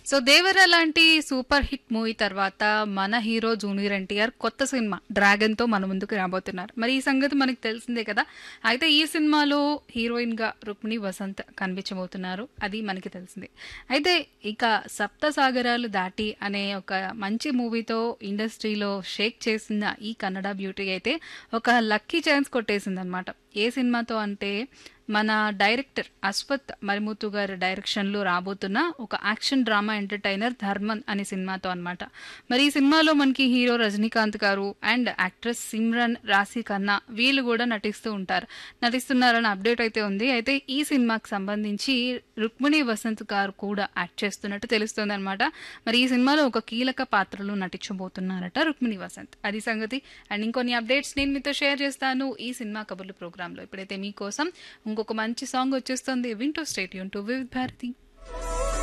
So 'దేవర' లాంటి super hit movie తర్వాత మన హీరో జూనియర్ ఎన్టీఆర్ కొత్త సినిమా 'డ్రాగన్‌తో మన ముందుకు రాబోతున్నారు. మరి ఈ సంగతి మనకు తెలిసిందే కదా! అయితే ఈ సినిమాలో హీరోయిన్‌గా రుక్మిణి వసంత్ కనిపించబోతున్నారు. అది మనకి తెలిసిందే. అయితే ఇక 'సప్త సాగరాలు దాటి' అనే ఒక మంచి మూవీతో ఇండస్ట్రీలో షేక్ చేసిన ఈ కన్నడ బ్యూటీ అయితే ఒక లక్కీ ఛాన్స్ కొట్టేసిందనమాట. ఏ సినిమాతో అంటే మన డైరెక్టర్ అశ్వత్ మరిముత్తు గారి డైరెక్షన్‌లో రాబోతున్న ఒక యాక్షన్ డ్రామా ఎంటర్‌టైనర్ 'ధర్మన్' అనే సినిమాతో అనమాట. మరి ఈ సినిమాలో మనకి హీరో రజనీకాంత్ గారు అండ్ యాక్ట్రెస్ సిమ్రన్ రాశి ఖన్నా వీళ్ళు కూడా నటిస్తూ ఉంటారు. నటిస్తున్నారని అప్డేట్ అయితే ఉంది. అయితే ఈ సినిమాకి సంబంధించి రుక్మిణి వసంత్ గారు కూడా యాక్ట్ చేస్తున్నట్టు తెలుస్తోందనమాట. మరి ఈ సినిమాలో ఒక కీలక పాత్రలో నటించబోతున్నారట రుక్మిణి వసంత్. అది సంగతి. అండ్ ఇంకొన్ని అప్డేట్స్ నేను మీతో షేర్ చేస్తాను ఈ సినిమా కబుర్లు ప్రోగ్రామ్‌లో. ఇప్పుడైతే మీకోసం ఇంకొక మంచి సాంగ్ వచ్చేస్తుంది. వింటూ stay tune to Vividh Bharati.